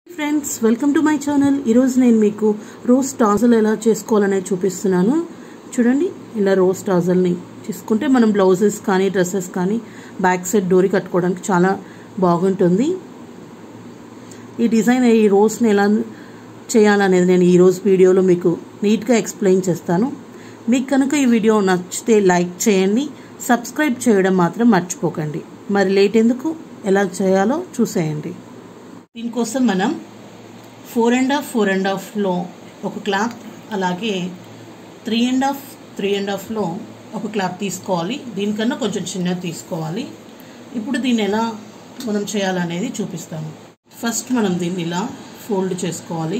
friends welcome to my channel ఈరోజు నేను మీకు రోజ్ టాజల్ ఎలా చేసుకోవాలనేది చూపిస్తున్నాను చూడండి ఇలా రోజ్ టాజల్ని తీసుకుంటే మనం బ్లౌజెస్ కానీ డ్రెస్సెస్ కానీ బ్యాక్ సైడ్ డోరీ కట్టుకోవడానికి చాలా బాగుంటుంది ఈ డిజైన్ ఈ రోజ్ని ఎలా చేయాలనేది నేను ఈరోజు వీడియోలో మీకు నీట్గా ఎక్స్ప్లెయిన్ చేస్తాను మీకు కనుక ఈ వీడియో నచ్చితే లైక్ చేయండి సబ్స్క్రైబ్ చేయడం మాత్రం మర్చిపోకండి మరి లేట్ ఎందుకు ఎలా చేయాలో చూసేయండి దీనికోసం మనం four and half four and హాఫ్లో ఒక క్లాత్ అలాగే three and half three and హాఫ్లో ఒక క్లాత్ తీసుకోవాలి దీనికన్నా కొంచెం చిన్నది తీసుకోవాలి ఇప్పుడు దీన్ని ఎలా మనం చేయాలనేది చూపిస్తాను ఫస్ట్ మనం దీన్ని ఇలా ఫోల్డ్ చేసుకోవాలి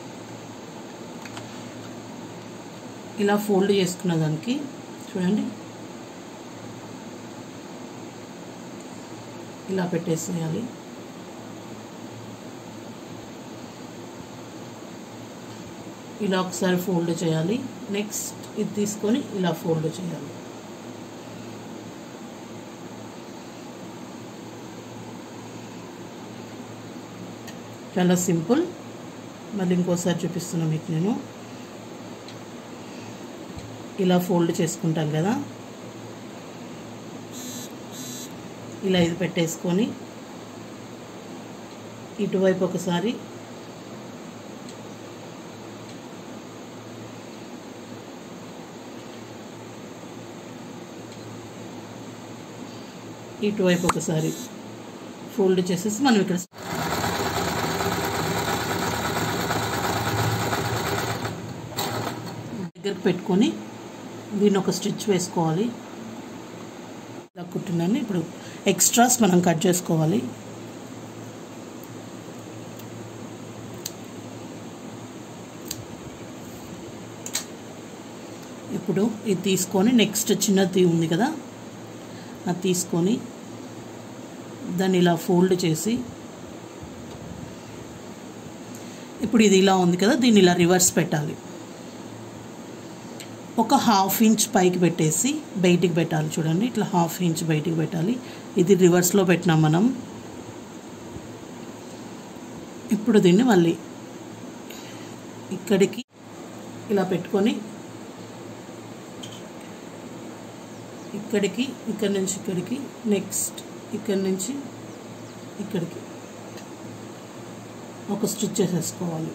ఇలా ఫోల్డ్ చేసుకున్న దానికి చూడండి ఇలా పెట్టేసేయాలి ఇలా ఒకసారి ఫోల్డ్ చేయాలి నెక్స్ట్ ఇది తీసుకొని ఇలా ఫోల్డ్ చేయాలి చాలా సింపుల్ మళ్ళీ ఇంకోసారి చూపిస్తున్నా మీకు నేను ఇలా ఫోల్డ్ చేసుకుంటాం కదా ఇలా ఇది పెట్టేసుకొని ఇటువైపు ఒకసారి ఇటువైపు ఒకసారి ఫోల్డ్ చేసేసి మనం ఇక్కడ దగ్గరకు పెట్టుకొని దీన్ని ఒక స్టిచ్ వేసుకోవాలి ఇలా కుట్టినాను ఇప్పుడు ఎక్స్ట్రాస్ మనం కట్ చేసుకోవాలి ఇప్పుడు ఇది తీసుకొని నెక్స్ట్ చిన్నది ఉంది కదా అది తీసుకొని దాన్ని ఇలా ఫోల్డ్ చేసి ఇప్పుడు ఇది ఇలా ఉంది కదా దీన్ని ఇలా రివర్స్ పెట్టాలి ఒక హాఫ్ ఇంచ్ పైకి పెట్టేసి బయటికి పెట్టాలి చూడండి ఇట్లా హాఫ్ ఇంచ్ బయటికి పెట్టాలి ఇది రివర్స్లో పెట్టినాం మనం ఇప్పుడు దీన్ని మళ్ళీ ఇక్కడికి ఇలా పెట్టుకొని ఇక్కడికి ఇక్కడి నుంచి ఇక్కడికి నెక్స్ట్ ఇక్కడి నుంచి ఇక్కడికి ఒక స్టిచ్ చేసేసుకోవాలి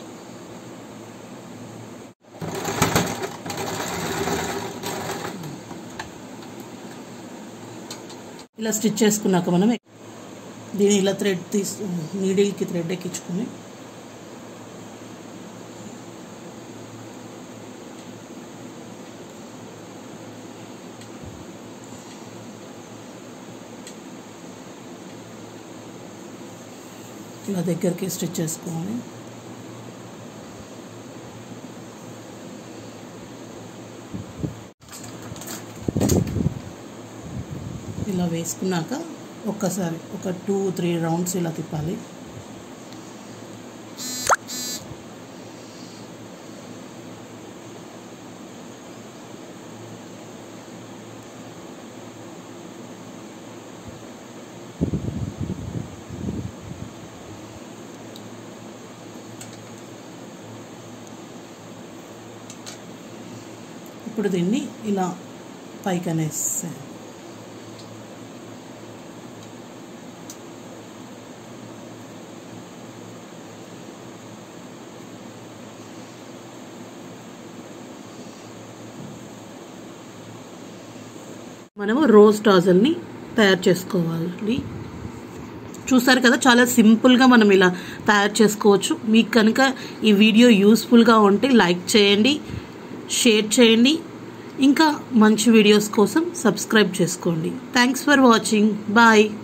ఇలా స్టిచ్ చేసుకున్నాక మనం దీన్ని ఇలా థ్రెడ్ తీసు నీడిల్కి థ్రెడ్ ఎక్కించుకొని ఇలా దగ్గరికి స్టిచ్ చేసుకోవాలి ఇలా వేసుకున్నాక ఒక్కసారి ఒక టూ త్రీ రౌండ్స్ ఇలా తిప్పాలి ఇప్పుడు దీన్ని ఇలా పైకి అనేస్తాను మనము రోజ్ టాజల్ని తయారు చేసుకోవాలి చూసారు కదా చాలా సింపుల్గా మనం ఇలా తయారు చేసుకోవచ్చు మీకు కనుక ఈ వీడియో యూస్ఫుల్గా ఉంటే లైక్ చేయండి షేర్ చేయండి ఇంకా మంచి వీడియోస్ కోసం సబ్స్క్రైబ్ చేసుకోండి థ్యాంక్స్ ఫర్ వాచింగ్ బాయ్